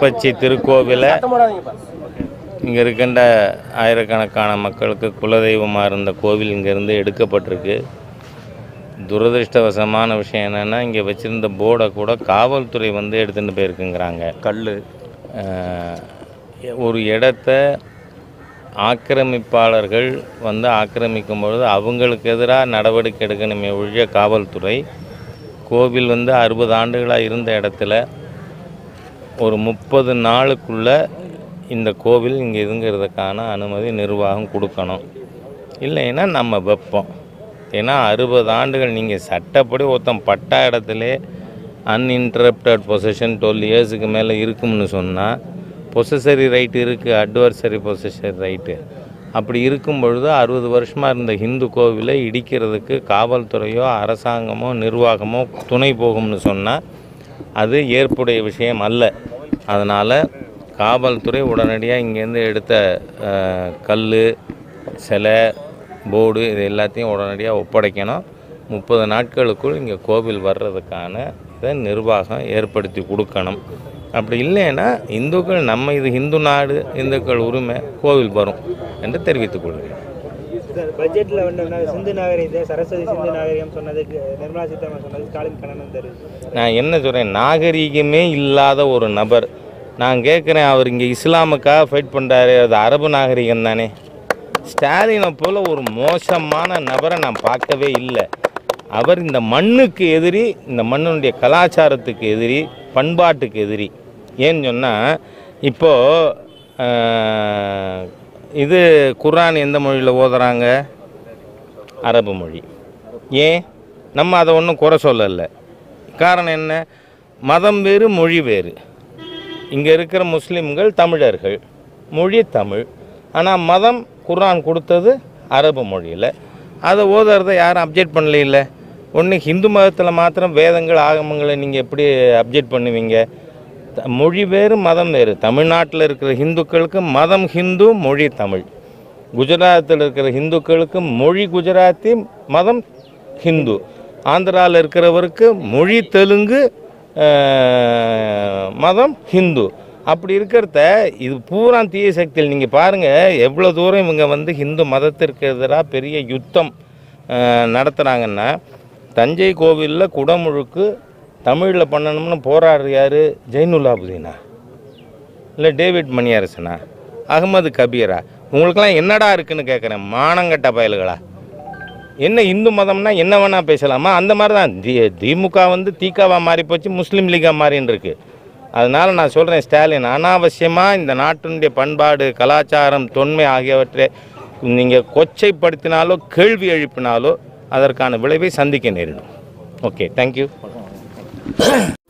திருப்பச்சி திருக்கோவிலை இங்கே இருக்கின்ற ஆயிரக்கணக்கான மக்களுக்கு குலதெய்வமாக இருந்த கோவில் இங்கேருந்து எடுக்கப்பட்டிருக்கு துரதிருஷ்டவசமான விஷயம் என்னென்னா இங்கே வச்சுருந்த போர்டை கூட காவல்துறை வந்து எடுத்துகிட்டு போயிருக்குங்கிறாங்க கல் ஒரு இடத்த ஆக்கிரமிப்பாளர்கள் வந்து ஆக்கிரமிக்கும் பொழுது அவங்களுக்கு எதிராக நடவடிக்கை எடுக்கணுமே ஒழிய காவல்துறை கோவில் வந்து அறுபது ஆண்டுகளாக இருந்த இடத்துல ஒரு முப்பது நாளுக்குள்ளே இந்த கோவில் இங்கே இருங்கிறதுக்கான அனுமதி நிர்வாகம் கொடுக்கணும் இல்லைன்னா நம்ம வைப்போம் ஏன்னா அறுபது ஆண்டுகள் நீங்கள் சட்டப்படி ஒருத்தன் பட்டா இடத்துல அன்இன்டரப்டட் பொசிஷன் டுவெல் இயர்ஸுக்கு மேலே இருக்கும்னு சொன்னால் பொசசரி ரைட் இருக்குது அட்வர்சரி பொசசரி ரைட்டு அப்படி இருக்கும் பொழுது அறுபது வருஷமாக இருந்த ஹிந்து கோவிலை இடிக்கிறதுக்கு காவல்துறையோ அரசாங்கமோ நிர்வாகமோ துணை போகும்னு சொன்னால் அது ஏற்புடைய விஷயம் அல்ல அதனால் காவல்துறை உடனடியாக இங்கேருந்து எடுத்த கல் சிலை போர்டு இது எல்லாத்தையும் உடனடியாக ஒப்படைக்கணும் முப்பது நாட்களுக்குள் இங்கே கோவில் வர்றதுக்கான இதை நிர்வாகம் ஏற்படுத்தி கொடுக்கணும் அப்படி இல்லைன்னா இந்துக்கள் நம்ம இது இந்து நாடு இந்துக்கள் உரிமை கோவில் வரும் என்று தெரிவித்துக் கொள்கிறேன் சார் பட்ஜெட்டில் வந்து என்ன சிந்து நாகரிகத்தை சரஸ்வதி சிந்து நாகரிகம் சொன்னதுக்கு நிர்மலா சீதாராமன் சொன்னது ஸ்டாலின் கண்டனம் தெரிவிச்சு நான் என்ன சொல்கிறேன் நாகரீகமே இல்லாத ஒரு நபர் நான் கேட்குறேன் அவர் இங்கே இஸ்லாமுக்காக ஃபைட் பண்ணுறாரு அது அரபு நாகரிகம் தானே ஸ்டாலினை போல் ஒரு மோசமான நபரை நான் பார்க்கவே இல்லை அவர் இந்த மண்ணுக்கு எதிரி இந்த மண்ணுடைய கலாச்சாரத்துக்கு எதிரி பண்பாட்டுக்கு எதிரி ஏன்னு சொன்னால் இப்போது இது குர்ஆன் எந்த மொழியில் ஓதுறாங்க அரபு மொழி ஏன் நம்ம அதை ஒன்றும் குறை சொல்லலை காரணம் என்ன மதம் வேறு மொழி வேறு இங்கே இருக்கிற முஸ்லீம்கள் தமிழர்கள் மொழி தமிழ் ஆனால் மதம் குர்ஆன் கொடுத்தது அரபு மொழியில் அதை ஓதுறத யாரும் அப்ஜெக்ட் பண்ணல ஒன்று ஹிந்து மதத்தில் மாத்திரம் வேதங்கள் ஆகமங்களை நீங்கள் எப்படி அப்ஜெக்ட் பண்ணுவீங்க த- மொழி வேறு மதம் வேறு தமிழ்நாட்டில் இருக்கிற ஹிந்துக்களுக்கு மதம் ஹிந்து மொழி தமிழ் குஜராத்தில் இருக்கிற ஹிந்துக்களுக்கு மொழி குஜராத்தி மதம் ஹிந்து ஆந்திராவில் இருக்கிறவருக்கு மொழி தெலுங்கு அஹ், மதம் ஹிந்து அப்படி இருக்கிறத இது பூரா தீய சக்தியில் நீங்கள் பாருங்கள் எவ்வளோ தூரம் இவங்க வந்து ஹிந்து மதத்திற்கு எதிராக பெரிய யுத்தம் நடத்துகிறாங்கன்னா தஞ்சை கோவிலில் குடமுழுக்கு தமிழில் பண்ணணும்னு போராடுற யார் ஜெயினுல்லாபுதீனா இல்லை டேவிட் மணியரசனா அகமது கபீரா உங்களுக்கெல்லாம் என்னடா இருக்குன்னு கேட்குறேன் மானங்கட்ட பயல்களா என்ன இந்து மதம்னா என்ன வேணால் பேசலாமா அந்த மாதிரி தான் தி திமுக வந்து தீக்காவா மாறி போச்சு முஸ்லீம் லீகாக மாறின்னு இருக்கு அதனால் நான் சொல்கிறேன் ஸ்டாலின் அனாவசியமாக இந்த நாட்டினுடைய பண்பாடு கலாச்சாரம் தொன்மை ஆகியவற்றை நீங்கள் கொச்சைப்படுத்தினாலோ கேள்வி எழுப்பினாலோ அதற்கான விளைவை சந்திக்க நேரிடும் ஓகே தேங்க்யூ